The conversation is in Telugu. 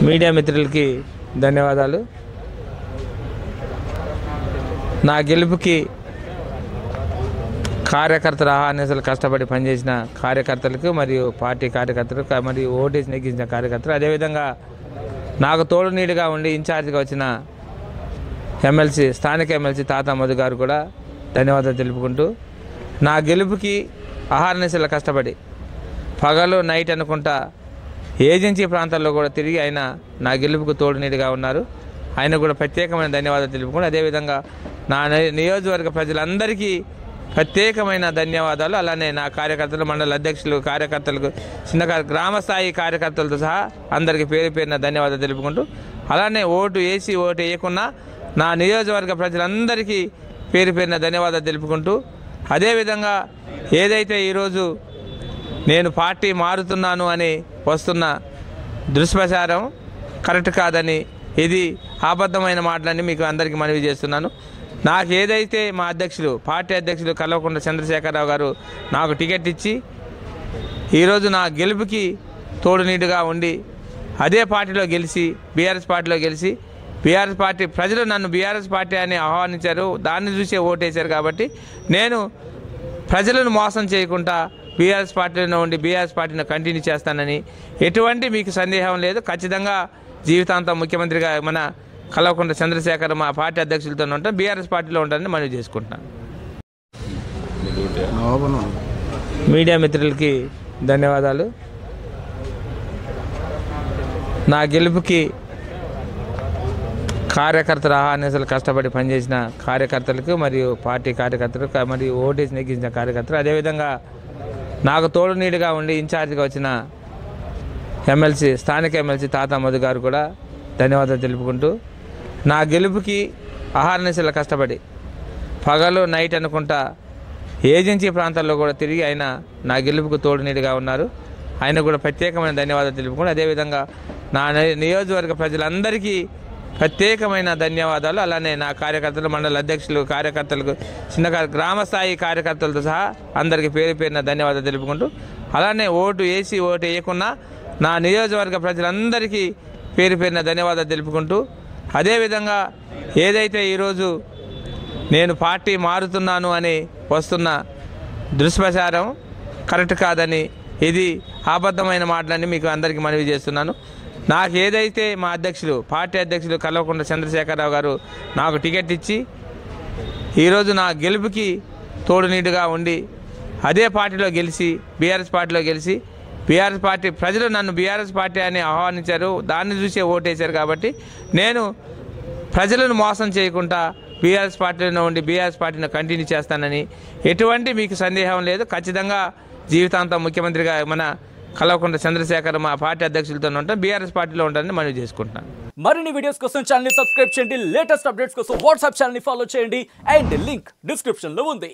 మీడియా మిత్రులకి ధన్యవాదాలు నా గెలుపుకి కార్యకర్తల ఆహార్నిసలు కష్టపడి పనిచేసిన కార్యకర్తలకు మరియు పార్టీ కార్యకర్తలకు క- మరియు ఓటేసి నెగ్గించిన కార్యకర్తలు అదేవిధంగా నాకు తోడు నీడుగా ఉండి ఇన్ఛార్జిగా వచ్చిన ఎమ్మెల్సీ స్థానిక ఎమ్మెల్సీ తాత మధు గారు కూడా ధన్యవాదాలు తెలుపుకుంటూ నా గెలుపుకి ఆహార్నిసలు కష్టపడి పగలు నైట్ అనుకుంటా ఏజెన్సీ ప్రాంతాల్లో కూడా తిరిగి ఆయన నా గెలుపుకు తోడు నీడిగా ఉన్నారు ఆయన కూడా ప్రత్యేకమైన ధన్యవాదాలు తెలుపుకుంటూ అదేవిధంగా నా ని- నియోజకవర్గ ప్రజలందరికీ ప్రత్యేకమైన ధన్యవాదాలు అలానే నా కార్యకర్తలు మండల అధ్యక్షులు కార్యకర్తలకు చిన్న కా- గ్రామ స్థాయి కార్యకర్తలతో సహా అందరికీ పేరు పేరున ధన్యవాదాలు తెలుపుకుంటూ అలానే ఓటు వేసి ఓటు వేయకున్నా నా నియోజకవర్గ ప్రజలందరికీ పేరు పేరున ధన్యవాదాలు తెలుపుకుంటూ అదేవిధంగా ఏదైతే ఈరోజు నేను పార్టీ మారుతున్నాను అని వస్తున్న దుష్ప్రచారం కరెక్ట్ కాదని ఇది అబద్ధమైన మాటలని మీకు అందరికీ మనవి చేస్తున్నాను నాకు ఏదైతే మా అధ్యక్షులు పార్టీ అధ్యక్షులు కల్వకుంట్ల చంద్రశేఖరరావు గారు నాకు టికెట్ ఇచ్చి ఈరోజు నా గెలుపుకి తోడు నీడుగా ఉండి అదే పార్టీలో గెలిచి బీఆర్ఎస్ పార్టీలో గెలిచి బీఆర్ఎస్ పార్టీ ప్రజలు నన్ను బీఆర్ఎస్ పార్టీ అని ఆహ్వానించారు దాన్ని చూసే ఓటేశారు కాబట్టి నేను ప్రజలను మోసం చేయకుండా బీఆర్ఎస్ పార్టీలో ఉండి బీఆర్ఎస్ పార్టీని కంటిన్యూ చేస్తానని ఎటువంటి మీకు సందేహం లేదు ఖచ్చితంగా జీవితాంతం ముఖ్యమంత్రిగా మన కల్వకుంట్ల చంద్రశేఖర్ మా పార్టీ అధ్యక్షులతో ఉంటాను బీఆర్ఎస్ పార్టీలో ఉంటానని మనవి చేసుకుంటున్నాను మీడియా మిత్రులకి ధన్యవాదాలు నా గెలుపుకి కార్యకర్తల ఆహార్నిసలు కష్టపడి పనిచేసిన కార్యకర్తలకు మరియు పార్టీ కార్యకర్తలకు క- మరియు ఓటేసి నెగ్గించిన కార్యకర్తలు అదేవిధంగా నాకు తోడు నీడుగా ఉండి ఇన్ఛార్జిగా వచ్చిన ఎమ్మెల్సీ స్థానిక ఎమ్మెల్సీ తాత మధు గారు కూడా ధన్యవాదాలు తెలుపుకుంటూ నా గెలుపుకి ఆహార్నిసలు కష్టపడి పగలు నైట్ అనుకుంటా ఏజెన్సీ ప్రాంతాల్లో కూడా తిరిగి ఆయన నా గెలుపుకు తోడు నీడుగా ఉన్నారు ఆయన కూడా ప్రత్యేకమైన ధన్యవాదాలు తెలుపుకుంటూ అదేవిధంగా నా ని- నియోజకవర్గ ప్రజలందరికీ ప్రత్యేకమైన ధన్యవాదాలు అలానే నా కార్యకర్తలు మండల అధ్యక్షులు కార్యకర్తలకు చిన్న కా- గ్రామ స్థాయి కార్యకర్తలతో సహా అందరికీ పేరు పేరున ధన్యవాదాలు తెలుపుకుంటూ అలానే ఓటు వేసి ఓటు వేయకున్నా నా నియోజకవర్గ ప్రజలందరికీ పేరు పేరున ధన్యవాదాలు తెలుపుకుంటూ అదేవిధంగా ఏదైతే ఈరోజు నేను పార్టీ మారుతున్నాను అని వస్తున్న దుష్ప్రచారం కరెక్ట్ కాదని ఇది అబద్ధమైన మాటలని మీకు అందరికీ మనవి చేస్తున్నాను నాకు ఏదైతే మా అధ్యక్షులు పార్టీ అధ్యక్షులు కల్వకుంట్ల చంద్రశేఖరరావు గారు నాకు టికెట్ ఇచ్చి ఈరోజు నా గెలుపుకి తోడు నీడుగా ఉండి అదే పార్టీలో గెలిచి బీఆర్ఎస్ పార్టీలో గెలిచి బీఆర్ఎస్ పార్టీ ప్రజలు నన్ను బీఆర్ఎస్ పార్టీ అని ఆహ్వానించారు దాన్ని చూసే ఓటేశారు కాబట్టి నేను ప్రజలను మోసం చేయకుండా బీఆర్ఎస్ పార్టీలో ఉండి బీఆర్ఎస్ పార్టీని కంటిన్యూ చేస్తానని ఎటువంటి మీకు సందేహం లేదు ఖచ్చితంగా జీవితాంతం ముఖ్యమంత్రిగా మన కల్వకుంట్ల చంద్రశేఖర్ మా పార్టీ అధ్యక్షులతో ఉంటాను బీఆర్ఎస్ పార్టీలో ఉంటానని మనవి చేసుకుంటున్నాను మరిన్ని వీడియోస్ కోసం ఛానల్ ని సబ్స్క్రైబ్ చేయండి లేటెస్ట్ అప్డేట్స్ కోసం వాట్సాప్ ఛానల్ ని ఫాలో చేయండి అండ్ లింక్ డిస్క్రిప్షన్ లో ఉంది